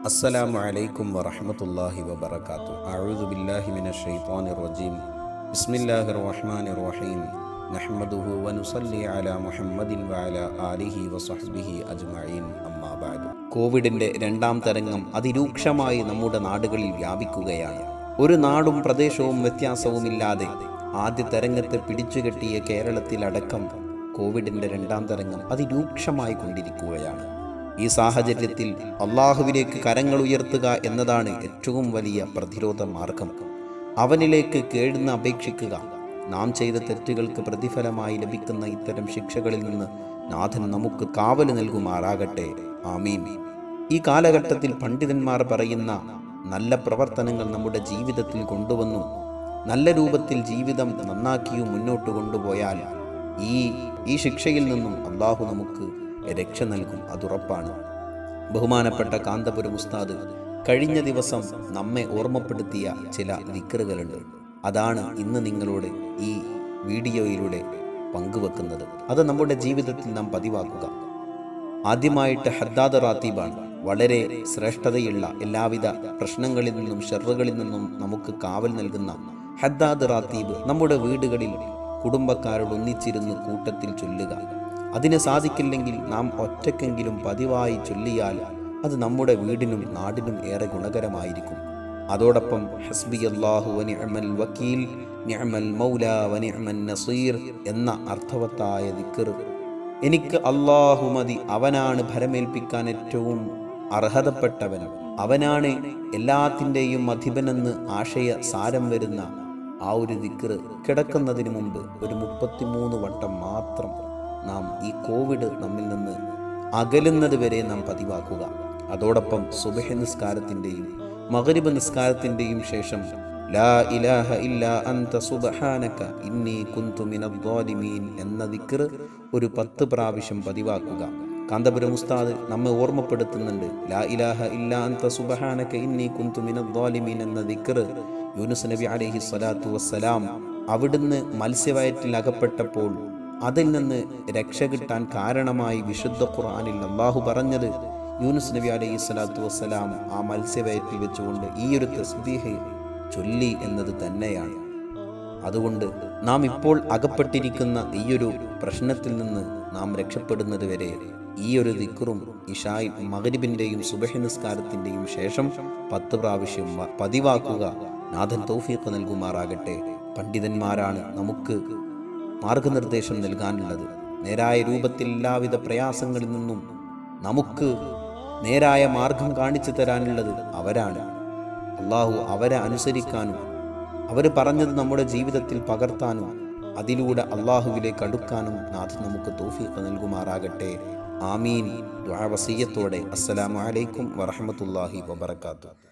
അസ്സലാമു അലൈക്കും വറഹ്മത്തുള്ളാഹി വബറകാതുഹു അഊദു ബില്ലാഹി മിനശ് ശൈത്വാനിർ റജീം ബിസ്മില്ലാഹിർ റഹ്മാനിർ റഹീം നഹ്മദുഹു വനുസല്ലി അലാ മുഹമ്മദിൻ വഅലാ ആലിഹി വസഹ്ബിഹി അജ്മഈൻ അമ്മാ ബഅദ് കോവിഡിന്റെ രണ്ടാം തരംഗം അതിരൂക്ഷമായി നമ്മുടെ നാടുകളിൽ വ്യാപിക്കുകയാണ് ഒരു നാടും പ്രദേശവും വ്യത്യാസവുമില്ലാതെ ആദ്യ തരംഗത്തെ പിടിച്ചുകെട്ടിയ കേരളത്തിലടക്കം കോവിഡിന്റെ രണ്ടാം തരംഗം അതിരൂക്ഷമായി കൊണ്ടിരിക്കുകയാണ് ഈ സാഹചര്യത്തിൽ അള്ളാഹുവിലേക്ക് കരങ്ങൾ ഉയർത്തുക എന്നതാണ് ഏറ്റവും വലിയ പ്രതിരോധ മാർഗം അവനിലേക്ക് കേഴുന്ന് അപേക്ഷിക്കുക നാം ചെയ്ത തെറ്റുകൾക്ക് പ്രതിഫലമായി ലഭിക്കുന്ന ഇത്തരം ശിക്ഷകളിൽ നിന്ന് നാഥൻ നമുക്ക് കാവല് നൽകുമാറാകട്ടെ ആമീൻ ഈ കാലഘട്ടത്തിൽ പണ്ഡിതന്മാർ പറയുന്ന നല്ല പ്രവർത്തനങ്ങൾ നമ്മുടെ ജീവിതത്തിൽ കൊണ്ടുവന്നു നല്ല രൂപത്തിൽ ജീവിതം നന്നാക്കിയും മുന്നോട്ട് കൊണ്ടുപോയാൽ ഈ ഈ ശിക്ഷയിൽ നിന്നും അള്ളാഹു നമുക്ക് രക്ഷ നൽകും അതുറപ്പാണ് ബഹുമാനപ്പെട്ട കാന്തപുരം ഉസ്താദ് കഴിഞ്ഞ ദിവസം നമ്മെ ഓർമ്മപ്പെടുത്തിയ ചില ദിക്കറുകളുണ്ട് അതാണ് ഇന്ന് നിങ്ങളോട് ഈ വീഡിയോയിലൂടെ പങ്കുവെക്കുന്നത് അത് നമ്മുടെ ജീവിതത്തിൽ നാം പതിവാക്കുക ആദ്യമായിട്ട് ഹദ്ദാദ് റാത്തീബാണ് വളരെ ശ്രേഷ്ഠതയുള്ള എല്ലാവിധ പ്രശ്നങ്ങളിൽ നിന്നും ഷെറുകളിൽ നിന്നും നമുക്ക് കാവൽ നൽകുന്ന ഹദ്ദാദ് റാത്തീബ് നമ്മുടെ വീടുകളിൽ കുടുംബക്കാരോട് ഒന്നിച്ചിരുന്ന് കൂട്ടത്തിൽ ചൊല്ലുക അതിന് സാധിക്കില്ലെങ്കിൽ നാം ഒറ്റക്കെങ്കിലും പതിവായി ചൊല്ലിയാൽ അത് നമ്മുടെ വീടിനും നാടിനും ഏറെ ഗുണകരമായിരിക്കും അതോടൊപ്പം ഹസ്ബി അള്ളാഹു വനിഅമൽ വക്കീൽ നിഅമൽ മൗല വനിഅമൻ നസീർ എന്ന അർത്ഥവത്തായ ദിക്കർ എനിക്ക് അള്ളാഹു മതി അവനാണ് ഭരമേൽപ്പിക്കാൻ ഏറ്റവും അർഹതപ്പെട്ടവൻ അവനാണ് എല്ലാത്തിൻ്റെയും അധിപനെന്ന് ആശയ സാരം വരുന്ന ആ ഒരു ദിക്കറ് കിടക്കുന്നതിന് മുമ്പ് ഒരു മുപ്പത്തിമൂന്ന് വട്ടം മാത്രം നാം ഈ കോവിഡ് നമ്മിൽ നിന്ന് അകലുന്നത് വരെ നാം പതിവാക്കുക അതോടൊപ്പം സുബഹ നിസ്കാരത്തിൻ്റെയും മകരിബ് നിസ്കാരത്തിൻ്റെയും ശേഷം ലാ ഇലാഹ ഇല്ല അന്ത സുബ്ഹാനക ഇന്നി കുന്തു മിനദ്ദാലിമീൻ എന്ന ദിക്ർ ഒരു പത്ത് പ്രാവശ്യം പതിവാക്കുക കാന്തപുരം ഉസ്താദ് നമ്മെ ഓർമ്മപ്പെടുത്തുന്നുണ്ട് ലാ ഇലാഹ ഇല്ല അന്ത സുബ്ഹാനക ഇന്നി കുന്തു മിനദ്ദാലിമീൻ എന്ന ദിക്ർ യൂനുസ് നബി അലൈഹി സ്വലാത്തു വസ്സലാം അവിടുന്ന് മത്സ്യവയറ്റിൽ അകപ്പെട്ടപ്പോൾ അതിൽ നിന്ന് രക്ഷ കിട്ടാൻ കാരണമായി വിശുദ്ധ ഖുർആനിൽ അള്ളാഹു പറഞ്ഞത് യൂനുസ് നബി അലൈഹി സ്വലാത്തു വസ്സലാം ആ മത്സ്യവയറ്റിൽ വെച്ചുകൊണ്ട് ഈ ഒരു തസ്ബീഹ് ചൊല്ലി എന്നത് തന്നെയാണ് അതുകൊണ്ട് നാം ഇപ്പോൾ അകപ്പെട്ടിരിക്കുന്ന ഈ ഒരു പ്രശ്നത്തിൽ നിന്ന് നാം രക്ഷപ്പെടുന്നത് വരെ ഈ ഒരു ദിക്റും ഇഷായി മകരിബിൻ്റെയും സുബഹ നിസ്കാരത്തിൻ്റെയും ശേഷം പത്ത് പ്രാവശ്യം വ- പതിവാക്കുക നാഥൻ തൗഫീഖ് നൽകുമാറാകട്ടെ പണ്ഡിതന്മാരാണ് നമുക്ക് മാർഗനിർദ്ദേശം നൽകാനുള്ളത് നേരായ രൂപത്തിൽ എല്ലാവിധ പ്രയാസങ്ങളിൽ നിന്നും നമുക്ക് നേരായ മാർഗം കാണിച്ചു തരാനുള്ളത് അവരാണ് അള്ളാഹു അവരെ അനുസരിക്കാനും അവർ പറഞ്ഞത് നമ്മുടെ ജീവിതത്തിൽ പകർത്താനും അതിലൂടെ അള്ളാഹുവിലേക്ക് അടുക്കാനും നാഥൻ നമുക്ക് തോഫീഖ് നൽകുമാറാകട്ടെ ആമീൻ ദ്വാവസീയത്തോടെ അസ്സലാമു അലൈക്കും വറഹമത്തല്ലാഹി വബർക്കാത്തു